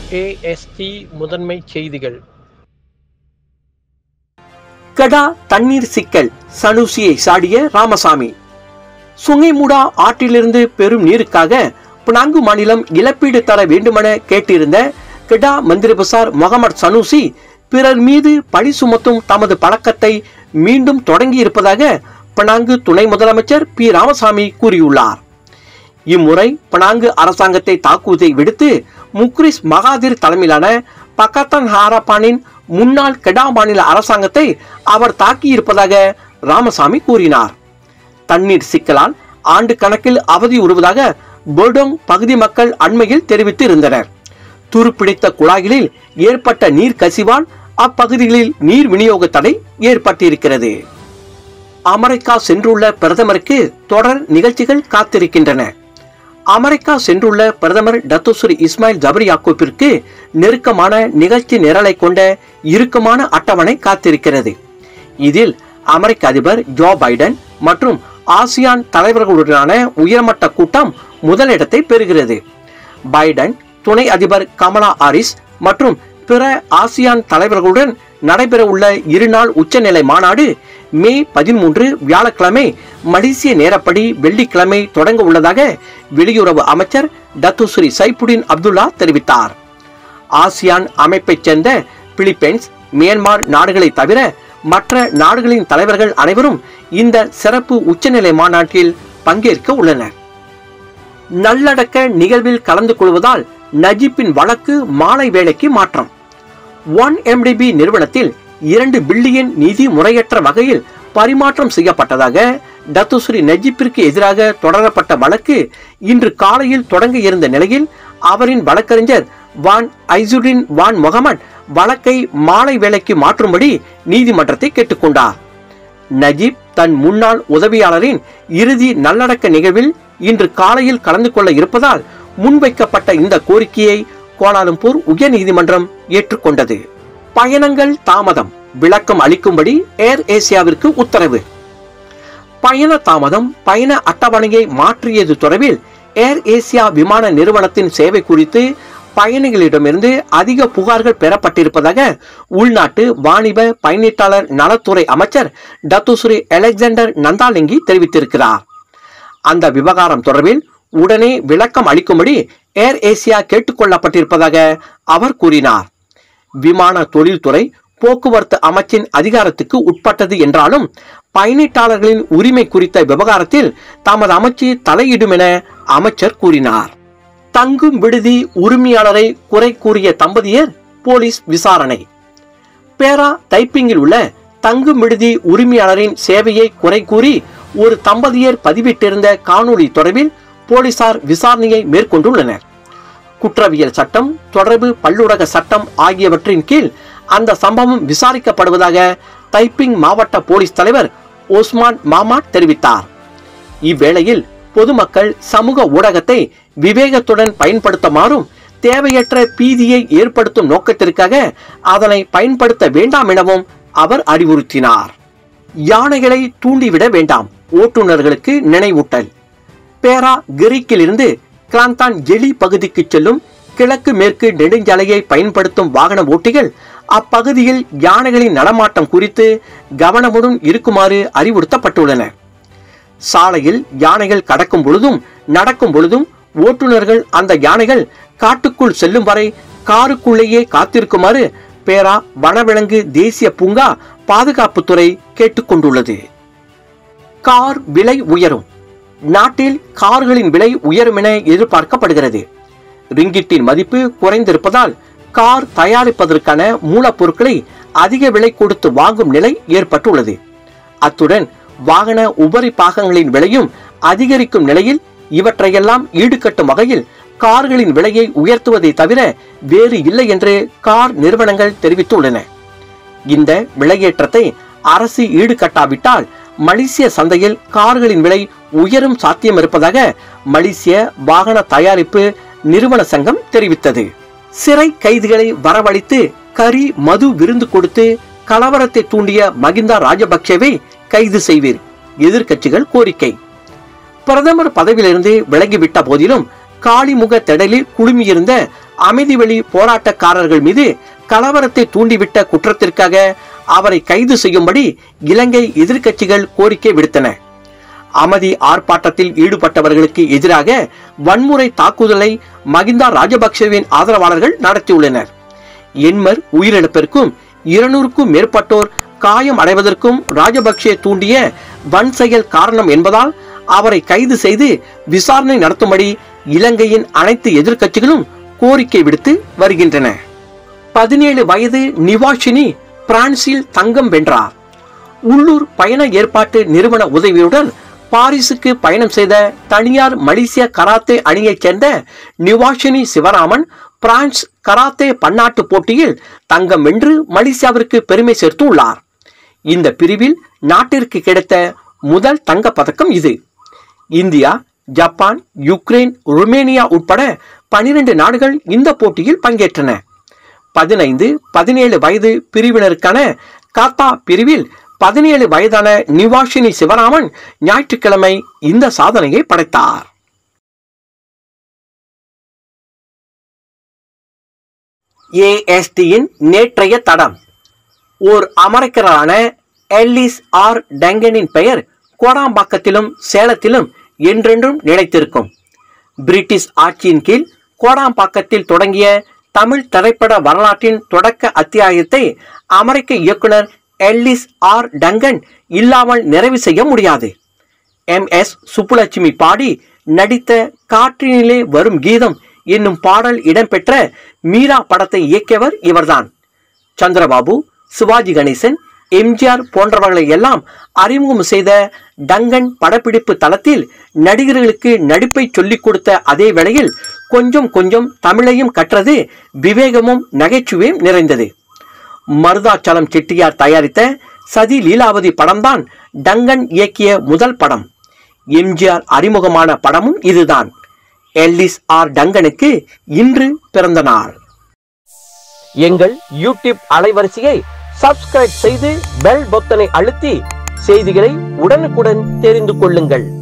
AST முதன்மைச் செய்திகள் கடா தண்ணீர் சிக்கல் சனுசியை சாடிய ராமசாமி சுங்கைமுடா ஆற்றிலிருந்து பெறும் நீருக்காக பினாங்கு மாநிலம் இழப்பீடு தர வேண்டுமென கேட்டிருந்த கெடா மந்திரி பசார் முகமது சனூசி பிறர் மீது பழி சுமத்தும் தமது பழக்கத்தை மீண்டும் தொடங்கி இருப்பதாக பினாங்கு துணை முதலமைச்சர் பி ராமசாமி கூறியுள்ளார் இம்முறை பினாங்கு அரசாங்கத்தை தாக்குவதை விடுத்து முக்ரிஸ் மகாதிர் தலைமையிலான பக்கத்தன் ஹாரப்பானின் முன்னாள் கெடா மாநில அரசாங்கத்தை அவர் தாக்கியிருப்பதாக ராமசாமி கூறினார் தண்ணீர் சிக்கலால் ஆண்டு கணக்கில் அவதி உறுவதாக பொடோங் பகுதி மக்கள் அண்மையில் தெரிவித்து இருந்தனர் துருப்பிடித்த குழாய்களில் ஏற்பட்ட நீர் கசிவால் அப்பகுதிகளில் நீர் விநியோக தடை ஏற்பட்டிருக்கிறது அமெரிக்கா சென்றுள்ள பிரதமருக்கு தொடர் நிகழ்ச்சிகள் காத்திருக்கின்றன அமெரிக்கா சென்றுள்ள பிரதமர் டத்துஸ்ரீ இஸ்மாயில் ஜபரி யாக்கூப்பிற்கு நெருக்கமான நிகழ்ச்சி நிரலை கொண்ட இறுக்கமான அட்டவணை காத்திருக்கிறது இதில் அமெரிக்க அதிபர் ஜோ பைடன் மற்றும் ஆசியான் தலைவர்களுடனான உயர்மட்ட கூட்டம் முதலிடத்தை பெறுகிறது பைடன் துணை அதிபர் கமலா ஹாரிஸ் மற்றும் பிற ஆசியான் தலைவர்களுடன் நடைபெறவுள்ள இருநாள் உச்சநிலை மாநாடு மே பதிமூன்று வியாழக்கிழமை மலேசிய நேரப்படி வெள்ளிக்கிழமை தொடங்க உள்ளதாக வெளியுறவு அமைச்சர் டத்துஸ்ரீ சைபுடின் அப்துல்லா தெரிவித்தார் ஆசியான் அமைப்பைச் சேர்ந்த பிலிப்பைன்ஸ் மியான்மர் நாடுகளை தவிர மற்ற நாடுகளின் தலைவர்கள் அனைவரும் இந்த சிறப்பு உச்சநிலை மாநாட்டில் பங்கேற்க உள்ளனர் நல்லடக்க நிகழ்வில் கலந்து கொள்வதால் நஜீப்பின் வழக்கு மாலை வேளைக்கு மாற்றம் ஒன் எம்டிபி நிறுவனத்தில் இரண்டு பில்லியன் நிதி முறையற்ற வகையில் பரிமாற்றம் செய்யப்பட்டதாக டத்துஸ்ரீ நஜீப்பிற்கு எதிராக தொடரப்பட்ட வழக்கு இன்று காலையில் தொடங்க இருந்த நிலையில் அவரின் வழக்கறிஞர் வான் ஐசுடின் வான் முகமது வழக்கை மாலை வேளைக்கு மாற்றும்படி நீதிமன்றத்தை கேட்டுக்கொண்டார் நஜீப் தன் முன்னாள் உதவியாளரின் இறுதி நல்லடக்க நிகழ்வில் இன்று காலையில் கலந்து கொள்ள இருப்பதால் முன்வைக்கப்பட்ட இந்த கோரிக்கையை கோலாலம்பூர் உயர்நீதிமன்றம் ஏற்றுக்கொண்டது பயணங்கள் தாமதம் விளக்கம் அளிக்கும்படி ஏர் ஏசியாவிற்கு உத்தரவு பயண தாமதம் பயண அட்டவணையை மாற்றியது தொடர்பில் ஏர் ஏசியா விமான நிறுவனத்தின் சேவை குறித்து பயணிகளிடமிருந்து அதிக புகார்கள் பெறப்பட்டிருப்பதாக உள்நாட்டு வாணிப பயணீட்டாளர் நலத்துறை அமைச்சர் டத்துஸ்ரீ அலெக்சாண்டர் நந்தாலிங்கி தெரிவித்திருக்கிறார் அந்த விவகாரம் தொடர்பில் உடனே விளக்கம் அளிக்கும்படி ஏர் ஏசியா கேட்டுக்கொள்ளப்பட்டிருப்பதாக அவர் கூறினார் விமான தொழில்துறை போக்குவரத்து அமைச்சின் அதிகாரத்துக்கு உட்பட்டது என்றாலும் பயணீட்டாளர்களின் உரிமை குறித்த விவகாரத்தில் தமது அமைச்சு தலையிடும் என அமைச்சர் கூறினார் தங்கும் விடுதி உரிமையாளரை குறை கூறிய தம்பதியர் போலீஸ் விசாரணை பேரா டைப்பிங்கில் உள்ள தங்கும் விடுதி உரிமையாளரின் சேவையை குறை கூறி ஒரு தம்பதியர் பதிவிட்டிருந்த காணொளி தொடர்பில் போலீசார் விசாரணையை மேற்கொண்டுள்ளனர் குற்றவியல் சட்டம் தொடர்பு பல்லுலக சட்டம் ஆகியவற்றின் கீழ் அந்த சம்பவம் விசாரிக்கப்படுவதாக டைப்பிங் மாவட்ட போலீஸ் தலைவர் ஓஸ்மான் மாமாட் தெரிவித்தார் இவ்வேளையில் பொதுமக்கள் சமூக ஊடகத்தை விவேகத்துடன் பயன்படுத்துமாறும் தேவையற்ற பீதியை ஏற்படுத்தும் நோக்கத்திற்காக அதனை பயன்படுத்த வேண்டாம் எனவும் அவர் அறிவுறுத்தினார் யானைகளை தூண்டிவிட வேண்டாம் ஓட்டுநர்களுக்கு நினைவூட்டல் பேரா கிரிக்கிலிருந்து கிளாந்தான் ஜெலி பகுதிக்கு செல்லும் கிழக்கு மேற்கு நெடுஞ்சாலையை பயன்படுத்தும் வாகன ஓட்டிகள் அப்பகுதியில் யானைகளின் நடமாட்டம் குறித்து கவனமுடன் இருக்குமாறு அறிவுறுத்தப்பட்டுள்ளனர் சாலையில் யானைகள் கடக்கும் பொழுதும் நடக்கும் பொழுதும் ஓட்டுநர்கள் அந்த யானைகள் காட்டுக்குள் செல்லும் வரை காருக்குள்ளேயே காத்திருக்குமாறு பேரா வனவிலங்கு தேசிய பூங்கா பாதுகாப்புத்துறை கேட்டுக்கொண்டுள்ளது கார் விலை உயரும் நாட்டில் கார்களின் விலை உயரும் என எதிர்பார்க்கப்படுகிறது ரிங்கிட்டின் மதிப்பு குறைந்திருப்பதால் கார் தயாரிப்பதற்கான மூலப்பொருட்களை அதிக விலை கொடுத்து வாங்கும் நிலை ஏற்பட்டுள்ளது அத்துடன் வாகன உபரி பாகங்களின் விலையும் அதிகரிக்கும் நிலையில் இவற்றையெல்லாம் ஈடுகட்டும் வகையில் கார்களின் விலையை உயர்த்துவதை தவிர வேறு இல்லை என்று கார் நிறுவனங்கள் தெரிவித்துள்ளன இந்த விலையேற்றத்தை அரசு ஈடுகட்டாவிட்டால் மலேசிய சந்தையில் கார்களின் விலை உயரும் சாத்தியம் இருப்பதாக மலேசிய வாகன தயாரிப்பு நிறுவன சங்கம் தெரிவித்தது சிறை கைதிகளை வரவழைத்து கரி மது விருந்து கொடுத்து கலவரத்தை தூண்டிய மகிந்தா ராஜபக்சேவை கைது செய்வீர் எதிர்க்கட்சிகள் கோரிக்கை பிரதமர் பதவியிலிருந்து விலகிவிட்ட போதிலும் காளிமுக திடலில் குழுமியிருந்த அமைதிவெளி போராட்டக்காரர்கள் மீது கலவரத்தை தூண்டிவிட்ட குற்றத்திற்காக அவரை கைது செய்யும்படி இலங்கை எதிர்க்கட்சிகள் கோரிக்கை விடுத்தன அமைதி ஆர்ப்பாட்டத்தில் ஈடுபட்டவர்களுக்கு எதிராக வன்முறை தாக்குதலை மகிந்தா ராஜபக்சவின் ஆதரவாளர்கள் நடத்தியுள்ளனர் எண்மர் உயிரிழப்பிற்கும் இருநூறுக்கும் மேற்பட்டோர் காயம் அடைவதற்கும் ராஜபக்சே தூண்டிய வன் செயல் காரணம் என்பதால் அவரை கைது செய்து விசாரணை நடத்தும்படி இலங்கையின் அனைத்து எதிர்க்கட்சிகளும் கோரிக்கை விடுத்து வருகின்றன பதினேழு வயது நிவாஷினி பிரான்சில் தங்கம் வென்றார் உள்ளூர் பயண ஏற்பாட்டு நிறுவன உதவியுடன் பாரிஸுக்கு பயணம் செய்த தனியார் மலேசிய கராத்தே அணியைச் சேர்ந்த நிவாஷினி சிவராமன் பிரான்ஸ் கராத்தே பன்னாட்டு போட்டியில் தங்கம் வென்று மலேசியாவிற்கு பெருமை சேர்த்து உள்ளார் இந்த பிரிவில் நாட்டிற்கு கிடைத்த முதல் தங்கப் பதக்கம் இது இந்தியா ஜப்பான் யுக்ரைன் ருமேனியா உட்பட பனிரெண்டு நாடுகள் இந்த போட்டியில் பங்கேற்றன பதினைந்து பதினேழு வயது பிரிவினருக்கான காத்தா பிரிவில் பதினேழு வயதான நிவாஷினி சிவராமன் ஞாயிற்றுக்கிழமை இந்த சாதனையை படைத்தார் ஏஎஸ்டியின் நேற்றைய தடம் ஓர் அமெரிக்கரான எல்லிஸ் ஆர் டங்கனின் பெயர் கோடாம்பாக்கத்திலும் சேலத்திலும் என்றென்றும் நிலைத்திருக்கும் பிரிட்டிஷ் ஆட்சியின் கீழ் கோடாம்பாக்கத்தில் தொடங்கிய தமிழ் திரைப்பட வரலாற்றின் தொடக்க அத்தியாயத்தை அமெரிக்க இயக்குனர் எல்லிஸ் ஆர் டங்கன் இல்லாமல் நிறைவு செய்ய முடியாது எம் எஸ் சுப்புலட்சுமி பாடி நடித்த காற்றினிலே வரும் கீதம் என்னும் பாடல் இடம்பெற்ற மீரா படத்தை இயக்கியவர் இவர்தான் சந்திரபாபு சிவாஜி கணேசன் எம்ஜிஆர் போன்றவர்களை எல்லாம் அறிமுகம் செய்த டங்கன் படப்பிடிப்பு தளத்தில் நடிகர்களுக்கு நடிப்பை சொல்லிக் கொடுத்த அதே வேளையில் கொஞ்சம் கொஞ்சம் தமிழையும் கற்றது விவேகமும் நகைச்சுவையும் நிறைந்தது மருதாச்சலம் செட்டியார் தயாரித்த சதி லீலாவதி படம்தான் டங்கன் இயக்கிய முதல் படம் எம்ஜிஆர் அறிமுகமான படமும் இதுதான் எல்லிஸ் ஆர் டங்கனுக்கு இன்று பிறந்த நாள் எங்கள் யூடியூப் அலைவரிசையை சப்ஸ்கிரைப் செய்து பெல் பொத்தனை அழுத்தி செய்திகளை உடனுக்குடன் தெரிந்து கொள்ளுங்கள்